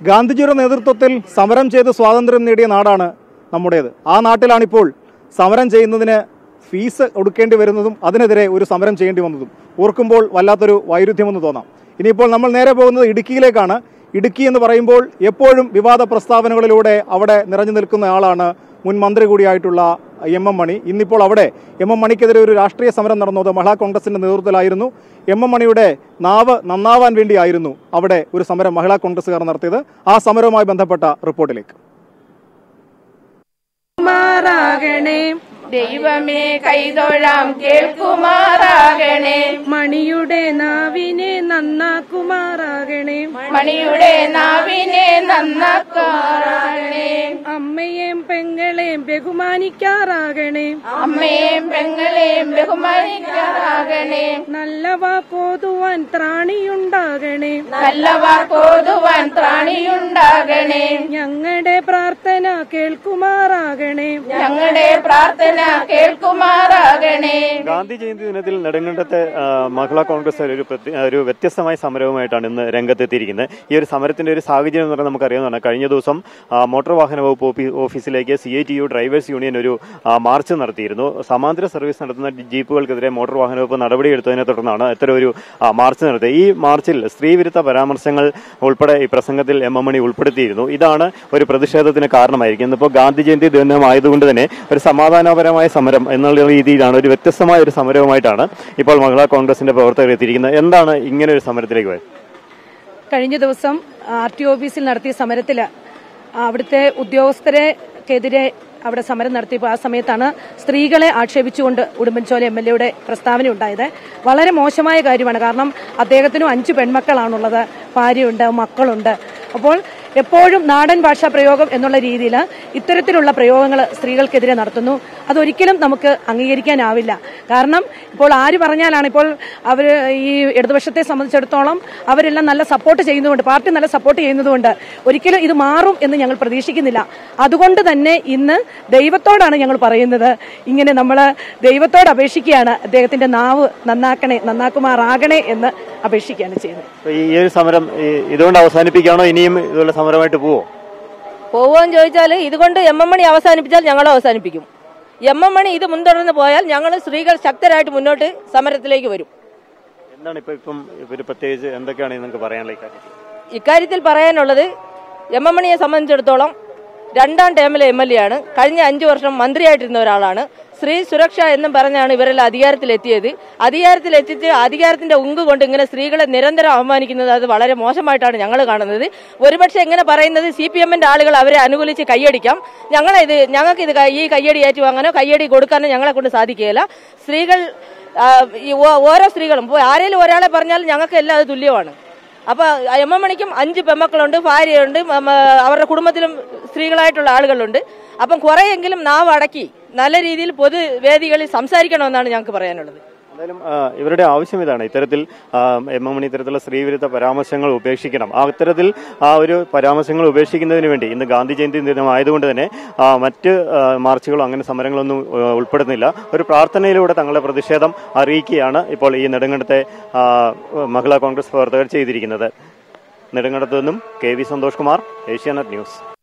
ഗാന്ധിജിയുടെ നേതൃത്വത്തിൽ സമരം ചെയ്ത് സ്വാതന്ത്ര്യം നേടിയ നാടാണ് നമ്മുടേത് ആ നാട്ടിലാണിപ്പോൾ സമരം ചെയ്യുന്നതിന് ഫീസ് കൊടുക്കേണ്ടി വരുന്നതും അതിനെതിരെ ഒരു സമരം ചെയ്യേണ്ടി വന്നതും ഓർക്കുമ്പോൾ വല്ലാത്തൊരു വൈരുദ്ധ്യമെന്ന് തോന്നാം ഇനിയിപ്പോൾ നമ്മൾ നേരെ പോകുന്നത് ഇടുക്കിയിലേക്കാണ് ഇടുക്കി എന്ന് പറയുമ്പോൾ എപ്പോഴും വിവാദ പ്രസ്താവനകളിലൂടെ അവിടെ നിറഞ്ഞു നിൽക്കുന്ന ആളാണ് മുൻ മന്ത്രി കൂടിയായിട്ടുള്ള എം എം മണി ഇന്നിപ്പോൾ അവിടെ എം എം മണിക്കെതിരെ ഒരു രാഷ്ട്രീയ സമരം നടന്നത് മഹിളാ കോൺഗ്രസിന്റെ നേതൃത്വത്തിലായിരുന്നു എം എം മണിയുടെ നാവ് നന്നാവാൻ വേണ്ടിയായിരുന്നു അവിടെ ഒരു സമരം മഹിളാ കോൺഗ്രസുകാർ നടത്തിയത് ആ സമരവുമായി ബന്ധപ്പെട്ട റിപ്പോർട്ടിലേക്ക് മാറാകണേ ദൈവമേ കൈതൊഴാം കേൾക്കുമാറാകണേ മണിയുടെ നാവിനെ നന്നാക്കുമാറാകണേ മണിയുടെ നാവിനെ നന്നാക്കാറാകണേ അമ്മയെയും പെങ്ങളെയും ബഹുമാനിക്കാറാകണേ അമ്മയെയും പെങ്ങളെയും ബഹുമാനിക്കാറാകണേ നല്ല വാക്കോതുവാൻ ത്രാണിയുണ്ടാകണേ നല്ല വാക്കോതുവാൻ ത്രാണിയുണ്ടാകണേ ഞങ്ങളുടെ പ്രാർത്ഥന കേൾക്കുമാറാകണേ ഞങ്ങളുടെ പ്രാർത്ഥന കേൾക്കുമാറാകണേ ഗാന്ധി ജയന്തി ദിനത്തിൽ നെടുങ്കണ്ടത്തെ ആ, മഹിളാ കോൺഗ്രസ് ഒരു പ്രത്യ- ഒരു വ്യത്യസ്തമായ സമരവുമായിട്ടാണ് ഇന്ന് രംഗത്തെത്തിയിരിക്കുന്നത് ഈ ഒരു സമരത്തിന്റെ ഒരു സാഹചര്യം എന്ന് പറഞ്ഞാൽ നമുക്കറിയാവുന്നതാണ് കഴിഞ്ഞ ദിവസം ആ, മോട്ടോർ വാഹന വകുപ്പ് ഓഫീ- ഓഫീസിലേക്ക് C I T U drivers union ഒരു ആ, മാർച്ച് നടത്തിയിരുന്നു സമാന്തര സർവീസ് നടത്തുന്ന ജീപ്പുകൾക്കെതിരെ മോട്ടോർ വാഹന വകുപ്പ് നടപടിയെടുത്തതിനെ തുടർന്നാണ് ഇത്തരം ഒരു ആ, മാർച്ച് നടത്തിയത് ഈ മാർച്ചിൽ സ്ത്രീവിരുദ്ധ പരാമർശങ്ങൾ ഉൾപ്പെടെ ഈ പ്രസംഗത്തിൽ എം എം മണി ഉൾപ്പെടുത്തിയിരുന്നു ഇതാണ് ഒരു പ്രതിഷേധത്തിന് കാരണമായിരിക്കുന്നത് ഇപ്പോൾ ഗാന്ധി ജയന്തി ദിനമായതുകൊണ്ട് തന്നെ ഒരു സമാധാനപരമായ സമരം എന്നുള്ള രീതിയിലാണ് ഒരു വ്യത്യസ്തമായ ഒരു സമരവുമായിട്ടാണ് ഇപ്പോൾ മഹിളാ കോൺഗ്രസിന്റെ പ്രവർത്തകർ എത്തിയിരിക്കുന്നത് എന്താണ് ഇങ്ങനെ ഒരു സമരത്തിലേക്ക് പോയത് കഴിഞ്ഞ ദിവസം ആർ ടി ഓഫീസിൽ നടത്തിയ സമരത്തിൽ അവിടുത്തെ ഉദ്യോഗസ്ഥരെക്കെതിരെ അവിടെ സമരം നടത്തിയപ്പോൾ ആ സമയത്താണ് സ്ത്രീകളെ ആക്ഷേപിച്ചുകൊണ്ട് ഉടുമ്പൻചോല എം എൽ എയുടെ പ്രസ്താവന ഉണ്ടായത് വളരെ മോശമായ കാര്യമാണ് കാരണം അദ്ദേഹത്തിനും അഞ്ച് പെൺമക്കളാണുള്ളത് ഭാര്യയുണ്ട് മക്കളുണ്ട് അപ്പോൾ എപ്പോഴും നാടൻ ഭാഷാ പ്രയോഗം എന്നുള്ള രീതിയിൽ ഇത്തരത്തിലുള്ള പ്രയോഗങ്ങൾ സ്ത്രീകൾക്കെതിരെ നടത്തുന്നു അതൊരിക്കലും നമുക്ക് അംഗീകരിക്കാനാവില്ല കാരണം ഇപ്പോൾ ആര് പറഞ്ഞാലാണ് ഇപ്പോൾ അവർ ഈ ഇടതുപക്ഷത്തെ സംബന്ധിച്ചിടത്തോളം അവരെല്ലാം നല്ല സപ്പോർട്ട് ചെയ്യുന്നതുകൊണ്ട് പാർട്ടി നല്ല സപ്പോർട്ട് ചെയ്യുന്നതുകൊണ്ട് ഒരിക്കലും ഇത് മാറും എന്ന് ഞങ്ങൾ പ്രതീക്ഷിക്കുന്നില്ല അതുകൊണ്ട് തന്നെ ഇന്ന് ദൈവത്തോടാണ് ഞങ്ങൾ പറയുന്നത് ഇങ്ങനെ നമ്മൾ ദൈവത്തോട് അപേക്ഷിക്കുകയാണ് അദ്ദേഹത്തിന്റെ നാവ് നന്നാക്കണേ നന്നാക്കുമാറാകണേ എന്ന് അപേക്ഷിക്കുകയാണ് ചെയ്യുന്നത് അപ്പൊ ഈ ഒരു സമരം ഈ- ഇതുകൊണ്ട് അവസാനിപ്പിക്കുകയാണോ ഇനിയും ഇതുപോലെ സമരമായിട്ട് പോവോ പോവാന്ന് ചോദിച്ചാൽ ഇതുകൊണ്ട് എം എം മണി അവസാനിപ്പിച്ചാൽ ഞങ്ങൾ അവസാനിപ്പിക്കും എം എം മണി ഇത് മുൻതുടർന്ന് പോയാൽ ഞങ്ങൾ സ്ത്രീകൾ ശക്തരായിട്ട് മുന്നോട്ട് സമരത്തിലേക്ക് വരും എന്താണ് ഇപ്പൊ ഇപ്പം ഇവര് പ്രത്യേകിച്ച് എന്തൊക്കെയാണ് നിങ്ങൾക്ക് പറയാനുള്ള ഇക്കാര്യത്തിൽ ഇക്കാര്യത്തിൽ പറയാനുള്ളത് എം എം മണിയെ സംബന്ധിച്ചിടത്തോളം രണ്ടാം ടേമിലെ എം എൽ എ ആണ് കഴിഞ്ഞ അഞ്ചു വർഷം മന്ത്രിയായിട്ടിരുന്ന ഒരാളാണ് സ്ത്രീ സുരക്ഷ എന്നും പറഞ്ഞാണ് ഇവരെല്ലാം അധികാരത്തിലെത്തിയത് അധികാരത്തിലെത്തിച്ച് അധികാരത്തിന്റെ ഉങ്ക് കൊണ്ട് ഇങ്ങനെ സ്ത്രീകളെ നിരന്തരം അവമാനിക്കുന്നത് അത് വളരെ മോശമായിട്ടാണ് ഞങ്ങൾ കാണുന്നത് ഒരുപക്ഷെ എങ്ങനെ പറയുന്നത് സി പി എമ്മിന്റെ ആളുകൾ അവരെ അനുകൂലിച്ച് കൈയടിക്കാം ഞങ്ങളിത് ഞങ്ങൾക്ക് ഇത് കൈ- ഈ കയ്യടി ഏറ്റുവാങ്ങാനോ കയ്യടി കൊടുക്കാനോ ഞങ്ങളെ കൊണ്ട് സാധിക്കുകയില്ല സ്ത്രീകൾ ആ, ഈ ഓ- ഓരോ സ്ത്രീകളും ഇപ്പോൾ ആരെങ്കിലും ഒരാളെ പറഞ്ഞാൽ ഞങ്ങൾക്ക് എല്ലാം അത് തുല്യമാണ് അപ്പൊ എം എം മണിക്കും അഞ്ച് പെമ്മക്കളുണ്ട് ഭാര്യയുണ്ട് മ- മ- അവരുടെ കുടുംബത്തിലും സ്ത്രീകളായിട്ടുള്ള ആളുകളുണ്ട് അപ്പം കുറെയെങ്കിലും നാവ് അടക്കി നല്ല രീതിയിൽ പൊതുവേദികളിൽ സംസാരിക്കണമെന്നാണ് ഞങ്ങൾക്ക് പറയാനുള്ളത് എന്തായാലും ആ, ഇവരുടെ ആവശ്യം ഇതാണ് ഇത്തരത്തിൽ ആ, എം എം മണി ഇത്തരത്തിലുള്ള സ്ത്രീവിരുദ്ധ പരാമർശങ്ങൾ ഉപേക്ഷിക്കണം ആ ഇത്തരത്തിൽ ആ ഒരു പരാമർശങ്ങൾ ഉപേക്ഷിക്കുന്നതിന് വേണ്ടി ഇന്ന് ഗാന്ധി ജയന്തി ദിനമായതുകൊണ്ട് തന്നെ ആ, മറ്റ് ആ, മാർച്ചുകളോ അങ്ങനെ സമരങ്ങളൊന്നും ആ, ഉൾപ്പെടുന്നില്ല ഒരു പ്രാർത്ഥനയിലൂടെ തങ്ങളുടെ പ്രതിഷേധം അറിയിക്കുകയാണ് ഇപ്പോൾ ഈ നെടുങ്കണ്ടത്തെ ആ, മഹിളാ കോൺഗ്രസ് പ്രവർത്തകർ ചെയ്തിരിക്കുന്നത് നെടുങ്കണ്ടത്തു നിന്നും K V Santhosh Kumar Asianet news